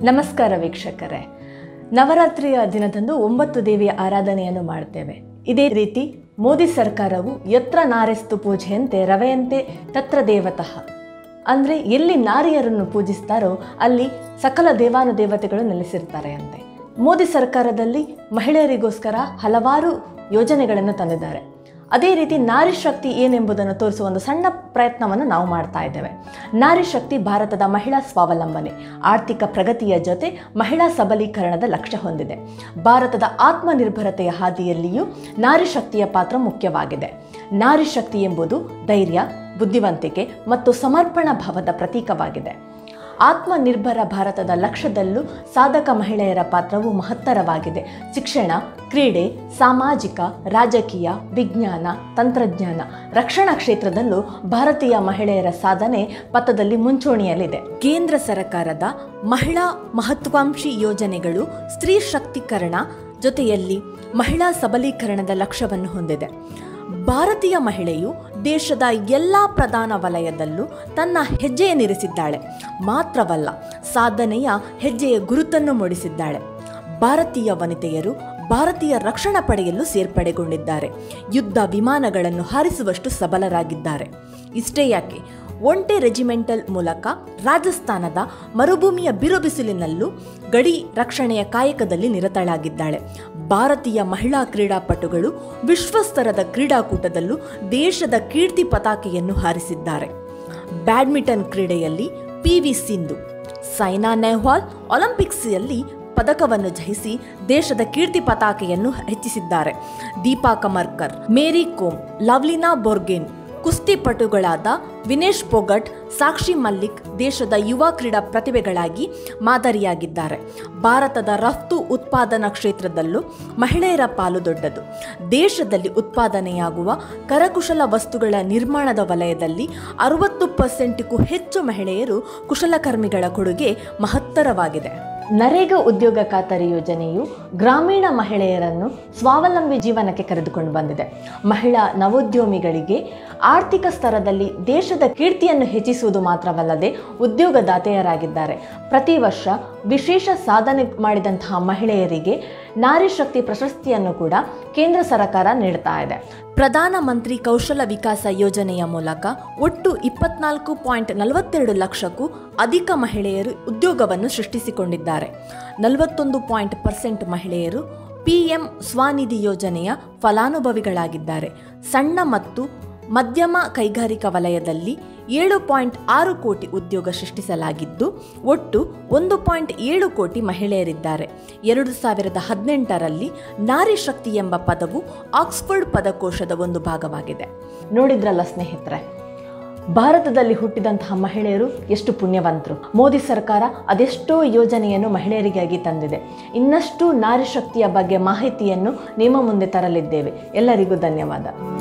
ನಮಸ್ಕಾರ ವೀಕ್ಷಕರೇ ನವರಾತ್ರಿಯ ದಿನದಂದು ಒಂಬತ್ತು ದೇವಿಯ ಆರಾಧನೆಯನ್ನು ಮಾಡ್ತೇವೆ ಇದೇ ರೀತಿ ಮೋದಿ ಸರ್ಕಾರವು ಯತ್ರ ನಾರೆಸ್ತು ಪೂಜೆಯಂತೆ ರವೆಯಂತೆ ತತ್ರ ದೇವತಃ ಅಂದರೆ ಎಲ್ಲಿ ನಾರಿಯರನ್ನು ಪೂಜಿಸ್ತಾರೋ ಅಲ್ಲಿ ಸಕಲ ದೇವಾನುದೇವತೆಗಳು ನೆಲೆಸಿರ್ತಾರೆ ಅಂತೆ ಮೋದಿ ಸರ್ಕಾರದಲ್ಲಿ ಮಹಿಳೆಯರಿಗೋಸ್ಕರ ಹಲವಾರು ಯೋಜನೆಗಳನ್ನು ತಂದಿದ್ದಾರೆ ಅದೇ ರೀತಿ ನಾರಿ ಶಕ್ತಿ ಏನೆಂಬುದನ್ನು ತೋರಿಸುವ ಒಂದು ಸಣ್ಣ ಪ್ರಯತ್ನವನ್ನು ನಾವು ಮಾಡ್ತಾ ಇದ್ದೇವೆ ನಾರಿ ಶಕ್ತಿ ಭಾರತದ ಮಹಿಳಾ ಸ್ವಾವಲಂಬನೆ ಆರ್ಥಿಕ ಪ್ರಗತಿಯ ಜೊತೆ ಮಹಿಳಾ ಸಬಲೀಕರಣದ ಲಕ್ಷ್ಯ ಹೊಂದಿದೆ ಭಾರತದ ಆತ್ಮನಿರ್ಭರತೆಯ ಹಾದಿಯಲ್ಲಿಯೂ ನಾರಿ ಶಕ್ತಿಯ ಪಾತ್ರ ಮುಖ್ಯವಾಗಿದೆ ನಾರಿ ಶಕ್ತಿ ಎಂಬುದು ಧೈರ್ಯ ಬುದ್ಧಿವಂತಿಕೆ ಮತ್ತು ಸಮರ್ಪಣಾ ಭಾವದ ಪ್ರತೀಕವಾಗಿದೆ ಆತ್ಮನಿರ್ಭರ ಭಾರತದ ಲಕ್ಷ್ಯದಲ್ಲೂ ಸಾಧಕ ಮಹಿಳೆಯರ ಪಾತ್ರವು ಮಹತ್ತರವಾಗಿದೆ ಶಿಕ್ಷಣ ಕ್ರೀಡೆ ಸಾಮಾಜಿಕ ರಾಜಕೀಯ ವಿಜ್ಞಾನ ತಂತ್ರಜ್ಞಾನ ರಕ್ಷಣಾ ಕ್ಷೇತ್ರದಲ್ಲೂ ಭಾರತೀಯ ಮಹಿಳೆಯರ ಸಾಧನೆ ಪಥದಲ್ಲಿ ಮುಂಚೂಣಿಯಲ್ಲಿದೆ ಕೇಂದ್ರ ಸರ್ಕಾರದ ಮಹಿಳಾ ಮಹತ್ವಾಂಶಿ ಯೋಜನೆಗಳು ಸ್ತ್ರೀ ಶಕ್ತೀಕರಣ ಜೊತೆಯಲ್ಲಿ ಮಹಿಳಾ ಸಬಲೀಕರಣದ ಲಕ್ಷ್ಯವನ್ನು ಹೊಂದಿದೆ ಭಾರತೀಯ ಮಹಿಳೆಯು ದೇಶದ ಎಲ್ಲ ಪ್ರಧಾನ ವಲಯದಲ್ಲೂ ತನ್ನ ಹೆಜ್ಜೆಯನ್ನಿರಿಸಿದ್ದಾಳೆ ಮಾತ್ರವಲ್ಲ ಸಾಧನೆಯ ಹೆಜ್ಜೆಯ ಗುರುತನ್ನು ಮೂಡಿಸಿದ್ದಾಳೆ ಭಾರತೀಯ ವನಿತೆಯರು ಭಾರತೀಯ ರಕ್ಷಣಾ ಪಡೆಯಲ್ಲೂ ಸೇರ್ಪಡೆಗೊಂಡಿದ್ದಾರೆ ಯುದ್ಧ ವಿಮಾನಗಳನ್ನು ಹಾರಿಸುವಷ್ಟು ಸಬಲರಾಗಿದ್ದಾರೆ ಇಷ್ಟೇ ಯಾಕೆ ಒಂಟೆ ರೆಜಿಮೆಂಟಲ್ ಮೂಲಕ ರಾಜಸ್ಥಾನದ ಮರುಭೂಮಿಯ ಬಿರುಬಿಸಿಲಿನಲ್ಲೂ ಗಡಿ ರಕ್ಷಣೆಯ ಕಾಯಕದಲ್ಲಿ ನಿರತಳಾಗಿದ್ದಾಳೆ ಭಾರತೀಯ ಮಹಿಳಾ ಕ್ರೀಡಾಪಟುಗಳು ವಿಶ್ವಸ್ತರದ ಕ್ರೀಡಾಕೂಟದಲ್ಲೂ ದೇಶದ ಕೀರ್ತಿ ಪತಾಕೆಯನ್ನು ಹಾರಿಸಿದ್ದಾರೆ ಬ್ಯಾಡ್ಮಿಂಟನ್ ಕ್ರೀಡೆಯಲ್ಲಿ ಪಿ ವಿ ಸಿಂಧು ಸೈನಾ ನೆಹ್ವಾಲ್ ಒಲಿಂಪಿಕ್ಸ್ನಲ್ಲಿ ಪದಕವನ್ನು ಜಯಿಸಿ ದೇಶದ ಕೀರ್ತಿ ಪತಾಕೆಯನ್ನು ಹೆಚ್ಚಿಸಿದ್ದಾರೆ ದೀಪಾ ಕಮರ್ಕರ್ ಮೇರಿ ಕೋಮ್ ಲವ್ಲಿನಾ ಬೋರ್ಗೆನ್ ಕುಸ್ತಿಪಟುಗಳಾದ ವಿನೇಶ್ ಪೊಗಟ್ ಸಾಕ್ಷಿ ಮಲ್ಲಿಕ್ ದೇಶದ ಯುವ ಕ್ರೀಡಾ ಪ್ರತಿಭೆಗಳಾಗಿ ಮಾದರಿಯಾಗಿದ್ದಾರೆ ಭಾರತದ ರಫ್ತು ಉತ್ಪಾದನಾ ಕ್ಷೇತ್ರದಲ್ಲೂ ಮಹಿಳೆಯರ ಪಾಲು ದೊಡ್ಡದು ದೇಶದಲ್ಲಿ ಉತ್ಪಾದನೆಯಾಗುವ ಕರಕುಶಲ ವಸ್ತುಗಳ ನಿರ್ಮಾಣದ ವಲಯದಲ್ಲಿ ಅರವತ್ತು ಪರ್ಸೆಂಟ್ಗೂ ಹೆಚ್ಚು ಮಹಿಳೆಯರು ಕುಶಲಕರ್ಮಿಗಳ ಕೊಡುಗೆ ಮಹತ್ತರವಾಗಿದೆ ನರೇಗಾ ಉದ್ಯೋಗ ಖಾತರಿ ಯೋಜನೆಯು ಗ್ರಾಮೀಣ ಮಹಿಳೆಯರನ್ನು ಸ್ವಾವಲಂಬಿ ಜೀವನಕ್ಕೆ ಕರೆದುಕೊಂಡು ಬಂದಿದೆ ಮಹಿಳಾ ನವೋದ್ಯಮಿಗಳಿಗೆ ಆರ್ಥಿಕ ಸ್ತರದಲ್ಲಿ ದೇಶದ ಕೀರ್ತಿಯನ್ನು ಹೆಚ್ಚಿಸುವುದು ಮಾತ್ರವಲ್ಲದೆ ಉದ್ಯೋಗದಾತೆಯರಾಗಿದ್ದಾರೆ ಪ್ರತಿ ವರ್ಷ ವಿಶೇಷ ಸಾಧನೆ ಮಾಡಿದಂತಹ ಮಹಿಳೆಯರಿಗೆ ನಾರಿ ಶಕ್ತಿ ಪ್ರಶಸ್ತಿಯನ್ನು ಕೂಡ ಕೇಂದ್ರ ಸರ್ಕಾರ ನೀಡ್ತಾ ಇದೆ ಪ್ರಧಾನಮಂತ್ರಿ ಕೌಶಲ ವಿಕಾಸ ಯೋಜನೆಯ ಮೂಲಕ ಒಟ್ಟು ಇಪ್ಪತ್ನಾಲ್ಕು ಪಾಯಿಂಟ್ ನಲವತ್ತೆರಡು ಲಕ್ಷಕ್ಕೂ ಅಧಿಕ ಮಹಿಳೆಯರು ಉದ್ಯೋಗವನ್ನು ಸೃಷ್ಟಿಸಿಕೊಂಡಿದ್ದಾರೆ ನಲವತ್ತೊಂದು ಪಾಯಿಂಟ್ ಪರ್ಸೆಂಟ್ ಮಹಿಳೆಯರು ಪಿಎಂ ಸ್ವನಿಧಿ ಯೋಜನೆಯ ಫಲಾನುಭವಿಗಳಾಗಿದ್ದಾರೆ ಸಣ್ಣ ಮತ್ತು ಮಧ್ಯಮ ಕೈಗಾರಿಕಾ ವಲಯದಲ್ಲಿ ಏಳು ಪಾಯಿಂಟ್ ಆರು ಕೋಟಿ ಉದ್ಯೋಗ ಸೃಷ್ಟಿಸಲಾಗಿದ್ದು ಒಟ್ಟು ಒಂದು ಪಾಯಿಂಟ್ ಏಳು ಕೋಟಿ ಮಹಿಳೆಯರಿದ್ದಾರೆ ಎರಡು ಸಾವಿರದ ಹದಿನೆಂಟರಲ್ಲಿ ನಾರಿ ಶಕ್ತಿ ಎಂಬ ಪದವು ಆಕ್ಸ್ಫರ್ಡ್ ಪದಕೋಶದ ಒಂದು ಭಾಗವಾಗಿದೆ ನೋಡಿದ್ರಲ್ಲ ಸ್ನೇಹಿತರೆ ಭಾರತದಲ್ಲಿ ಹುಟ್ಟಿದಂತಹ ಮಹಿಳೆಯರು ಎಷ್ಟು ಪುಣ್ಯವಂತರು ಮೋದಿ ಸರ್ಕಾರ ಅದೆಷ್ಟೋ ಯೋಜನೆಯನ್ನು ಮಹಿಳೆಯರಿಗಾಗಿ ತಂದಿದೆ ಇನ್ನಷ್ಟು ನಾರಿ ಶಕ್ತಿಯ ಬಗ್ಗೆ ಮಾಹಿತಿಯನ್ನು ನಿಮ್ಮ ಮುಂದೆ ತರಲಿದ್ದೇವೆ ಎಲ್ಲರಿಗೂ ಧನ್ಯವಾದ